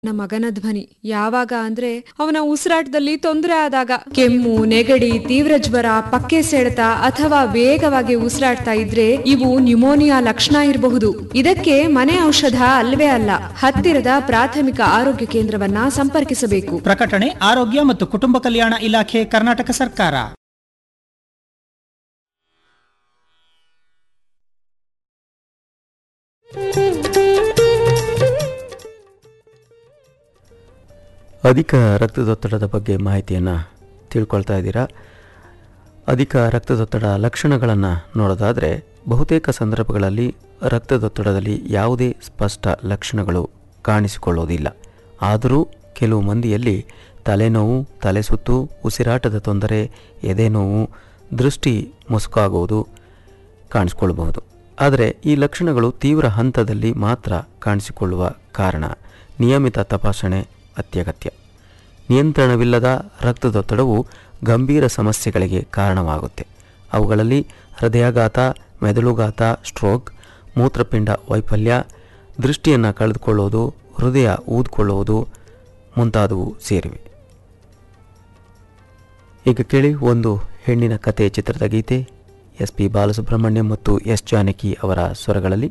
ನನ್ನ ಮಗನ ಧ್ವನಿ ಯಾವಾಗ ಅಂದ್ರೆ ಅವನ ಉಸಿರಾಟದಲ್ಲಿ ತೊಂದರೆ ಆದಾಗ ಕೆಮ್ಮು ನೆಗಡಿ ತೀವ್ರ ಜ್ವರ ಪಕ್ಕೆ ಸೆಳೆತ ಅಥವಾ ವೇಗವಾಗಿ ಉಸಿರಾಡ್ತಾ ಇದ್ರೆ ಇವು ನ್ಯುಮೋನಿಯಾ ಲಕ್ಷಣ ಇರಬಹುದು ಇದಕ್ಕೆ ಮನೆ ಔಷಧ ಅಲ್ವೇ ಅಲ್ಲ ಹತ್ತಿರದ ಪ್ರಾಥಮಿಕ ಆರೋಗ್ಯ ಕೇಂದ್ರವನ್ನ ಸಂಪರ್ಕಿಸಬೇಕು ಪ್ರಕಟಣೆ ಆರೋಗ್ಯ ಮತ್ತು ಕುಟುಂಬ ಕಲ್ಯಾಣ ಇಲಾಖೆ ಕರ್ನಾಟಕ ಸರ್ಕಾರ ಅಧಿಕ ರಕ್ತದೊತ್ತಡದ ಬಗ್ಗೆ ಮಾಹಿತಿಯನ್ನು ತಿಳ್ಕೊಳ್ತಾ ಇದ್ದೀರಾ ಅಧಿಕ ರಕ್ತದೊತ್ತಡ ಲಕ್ಷಣಗಳನ್ನು ನೋಡೋದಾದರೆ ಬಹುತೇಕ ಸಂದರ್ಭಗಳಲ್ಲಿ ರಕ್ತದೊತ್ತಡದಲ್ಲಿ ಯಾವುದೇ ಸ್ಪಷ್ಟ ಲಕ್ಷಣಗಳು ಕಾಣಿಸಿಕೊಳ್ಳೋದಿಲ್ಲ ಆದರೂ ಕೆಲವು ಮಂದಿಯಲ್ಲಿ ತಲೆನೋವು ತಲೆಸುತ್ತು ಉಸಿರಾಟದ ತೊಂದರೆ ಎದೆನೋವು ದೃಷ್ಟಿ ಮುಸುಕಾಗುವುದು ಕಾಣಿಸಿಕೊಳ್ಳಬಹುದು ಆದರೆ ಈ ಲಕ್ಷಣಗಳು ತೀವ್ರ ಹಂತದಲ್ಲಿ ಮಾತ್ರ ಕಾಣಿಸಿಕೊಳ್ಳುವ ಕಾರಣ ನಿಯಮಿತ ತಪಾಸಣೆ ಅತ್ಯಗತ್ಯ ನಿಯಂತ್ರಣವಿಲ್ಲದ ರಕ್ತದೊತ್ತಡವು ಗಂಭೀರ ಸಮಸ್ಯೆಗಳಿಗೆ ಕಾರಣವಾಗುತ್ತೆ ಅವುಗಳಲ್ಲಿ ಹೃದಯಾಘಾತ ಮೆದುಳುಘಾತ ಸ್ಟ್ರೋಕ್ ಮೂತ್ರಪಿಂಡ ವೈಫಲ್ಯ ದೃಷ್ಟಿಯನ್ನು ಕಳೆದುಕೊಳ್ಳುವುದು ಹೃದಯ ಊದ್ಕೊಳ್ಳುವುದು ಮುಂತಾದವು ಸೇರಿವೆ ಈಗ ಕೇಳಿ ಒಂದು ಹೆಣ್ಣಿನ ಕತೆ ಚಿತ್ರದ ಗೀತೆ ಎಸ್ ಪಿ ಬಾಲಸುಬ್ರಹ್ಮಣ್ಯಂ ಮತ್ತು ಎಸ್ ಜಾನಕಿ ಅವರ ಸ್ವರಗಳಲ್ಲಿ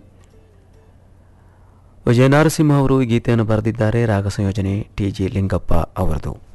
ವಿಜಯ ನರಸಿಂಹ ಅವರು ಈ ಗೀತೆಯನ್ನು ಬರೆದಿದ್ದಾರೆ ರಾಗ ಸಂಯೋಜನೆ ಟಿ ಜಿ ಲಿಂಗಪ್ಪ ಅವರದು